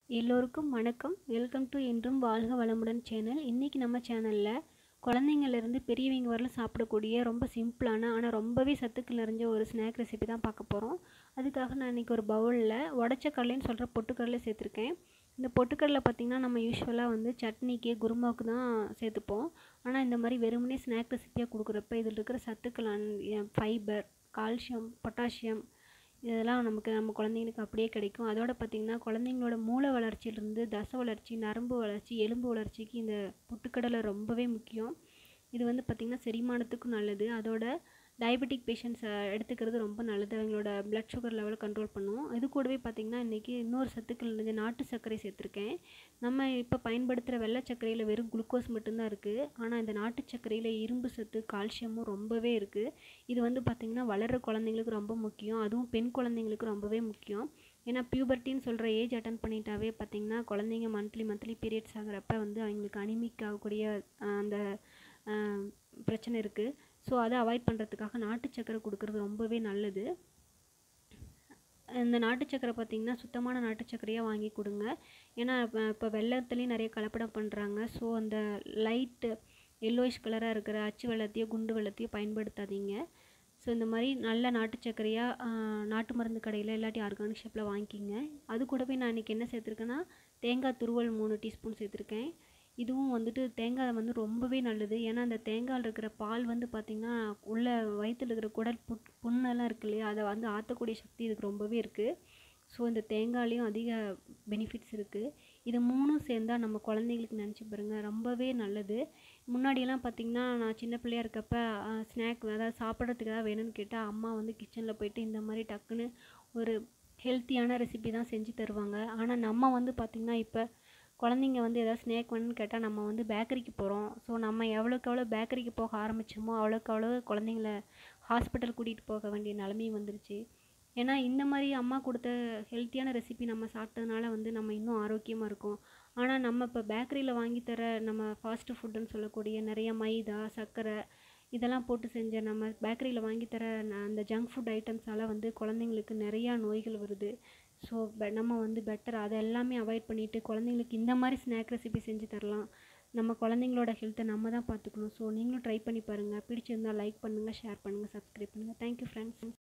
எல்லோருக்கும் வணக்கம் welcome to என்றும் வாழ்க வளமுடன் சேனல் இன்றைக்கி நம்ம சேனலில் குழந்தைங்கள்லேருந்து பெரியவங்க வரலும் சாப்பிடக்கூடிய ரொம்ப சிம்பிளான ஆனால் ரொம்பவே சத்துக்கள் நிறைஞ்ச ஒரு ஸ்நாக் ரெசிபி தான் பார்க்க போகிறோம் அதுக்காக நான் இன்றைக்கி ஒரு பவுலில் உடச்ச கடலைன்னு சொல்கிற பொட்டுக்கடலை சேர்த்துருக்கேன் இந்த பொட்டுக்கடலை பார்த்திங்கன்னா நம்ம யூஸ்வலாக வந்து சட்னிக்கு குருமாவுக்கு தான் சேர்த்துப்போம் ஆனால் இந்த மாதிரி வெறுமனே ஸ்நாக் ரெசிப்பியாக கொடுக்குறப்ப இதில் இருக்கிற சத்துக்கள் ஃபைபர் கால்சியம் பொட்டாசியம் இதெல்லாம் நமக்கு நம்ம குழந்தைங்களுக்கு அப்படியே கிடைக்கும் அதோட பார்த்திங்கன்னா குழந்தைங்களோட மூளை வளர்ச்சியிலேருந்து தசை வளர்ச்சி நரம்பு வளர்ச்சி எலும்பு வளர்ச்சிக்கு இந்த பொட்டுக்கடலை ரொம்பவே முக்கியம் இது வந்து பார்த்திங்கன்னா செரிமானத்துக்கும் நல்லது அதோட டயபெட்டிக் பேஷண்ட்ஸ் எடுத்துக்கிறது ரொம்ப நல்லது அவங்களோட ப்ளட் சுகர் லெவலை கண்ட்ரோல் பண்ணும் இது கூடவே பார்த்திங்கன்னா இன்றைக்கி இன்னொரு சத்துக்கள் நிறைஞ்ச நாட்டு சர்க்கரை சேர்த்துருக்கேன் நம்ம இப்போ பயன்படுத்துகிற வெள்ளை சர்க்கரையில் வெறும் குளுக்கோஸ் மட்டும்தான் இருக்குது ஆனால் இந்த நாட்டு சர்க்கரையில் இரும்பு சத்து கால்சியமும் ரொம்பவே இருக்குது இது வந்து பார்த்திங்கன்னா வளர்கிற குழந்தைங்களுக்கு ரொம்ப முக்கியம் அதுவும் பெண் குழந்தைங்களுக்கு ரொம்பவே முக்கியம் ஏன்னா பியூபர்ட்டின்னு சொல்கிற ஏஜ் அட்டன் பண்ணிட்டாவே பார்த்திங்கன்னா குழந்தைங்க மந்த்லி மந்த்லி பீரியட்ஸ் ஆகிறப்ப வந்து அவங்களுக்கு அனிமிக் ஆகக்கூடிய அந்த பிரச்சனை இருக்குது ஸோ அதை அவாய்ட் பண்ணுறதுக்காக நாட்டு சக்கரை கொடுக்குறது ரொம்பவே நல்லது இந்த நாட்டு சக்கரை பார்த்திங்கன்னா சுத்தமான நாட்டு சக்கரையாக வாங்கி கொடுங்க ஏன்னா இப்போ இப்போ வெள்ளத்துலேயும் நிறைய கலப்படம் பண்ணுறாங்க ஸோ அந்த லைட்டு எல்லோயிஷ் கலராக இருக்கிற அச்சு வெள்ளத்தையோ குண்டு வெள்ளத்தையோ பயன்படுத்தாதீங்க ஸோ இந்த மாதிரி நல்ல நாட்டு சர்க்கரையாக நாட்டு மருந்து கடையில் இல்லாட்டி ஆர்கானிக் ஷாப்பில் வாங்கிக்கிங்க அது கூடவே நான் இன்றைக்கி என்ன சேர்த்துருக்கேன்னா தேங்காய் துருவல் மூணு டீஸ்பூன் சேர்த்துருக்கேன் இதுவும் வந்துட்டு தேங்காய் வந்து ரொம்பவே நல்லது ஏன்னா அந்த தேங்காயில் இருக்கிற பால் வந்து பார்த்திங்கன்னா உள்ள வயிற்றில் இருக்கிற குடல் புட் புண்ணெல்லாம் இருக்கு இல்லையா அதை வந்து ஆற்றக்கூடிய சக்தி இதுக்கு ரொம்பவே இருக்குது ஸோ இந்த தேங்காய்லேயும் அதிக பெனிஃபிட்ஸ் இருக்குது இது மூணும் சேர்ந்தால் நம்ம குழந்தைங்களுக்கு நினச்சி பாருங்கள் ரொம்பவே நல்லது முன்னாடியெல்லாம் பார்த்திங்கன்னா நான் சின்ன பிள்ளையா இருக்கப்ப ஸ்நாக் அதாவது சாப்பிட்றதுக்கு ஏதாவது வேணும்னு கேட்டால் அம்மா வந்து கிச்சனில் போயிட்டு இந்த மாதிரி டக்குன்னு ஒரு ஹெல்த்தியான ரெசிபி தான் செஞ்சு தருவாங்க ஆனால் நம்ம வந்து பார்த்திங்கன்னா இப்போ குழந்தைங்க வந்து எதாவது ஸ்நாக் வேணும்னு கேட்டால் நம்ம வந்து பேக்கரிக்கு போகிறோம் ஸோ நம்ம எவ்வளோக்கு எவ்வளோ பேக்கரிக்கு போக ஆரம்பித்தோமோ அவ்வளோக்கு அவ்வளோ குழந்தைங்கள ஹாஸ்பிட்டல் கூட்டிகிட்டு போக வேண்டிய நிலமை வந்துருச்சு ஏன்னா இந்த மாதிரி அம்மா கொடுத்த ஹெல்த்தியான ரெசிபி நம்ம சாப்பிட்டதுனால வந்து நம்ம இன்னும் ஆரோக்கியமாக இருக்கோம் ஆனால் நம்ம இப்போ பேக்கரியில் வாங்கி தர நம்ம ஃபாஸ்ட்டு ஃபுட்டுன்னு சொல்லக்கூடிய நிறைய மைதா சர்க்கரை இதெல்லாம் போட்டு செஞ்ச நம்ம பேக்கரியில் வாங்கி தர அந்த ஜங்க் ஃபுட் ஐட்டம்ஸால் வந்து குழந்தைங்களுக்கு நிறையா நோய்கள் வருது ஸோ நம்ம வந்து பெட்டர் அதை எல்லாமே அவாய்ட் பண்ணிவிட்டு குழந்தைங்களுக்கு இந்த மாதிரி ஸ்நாக் ரெசிபி செஞ்சு தரலாம் நம்ம குழந்தைங்களோட ஹெல்த்தை நம்ம தான் பார்த்துக்கணும் ஸோ நீங்களும் ட்ரை பண்ணி பாருங்கள் பிடிச்சிருந்தால் லைக் பண்ணுங்கள் ஷேர் பண்ணுங்கள் சப்ஸ்கிரைப் பண்ணுங்கள் தேங்க்யூ ஃப்ரெண்ட்ஸ்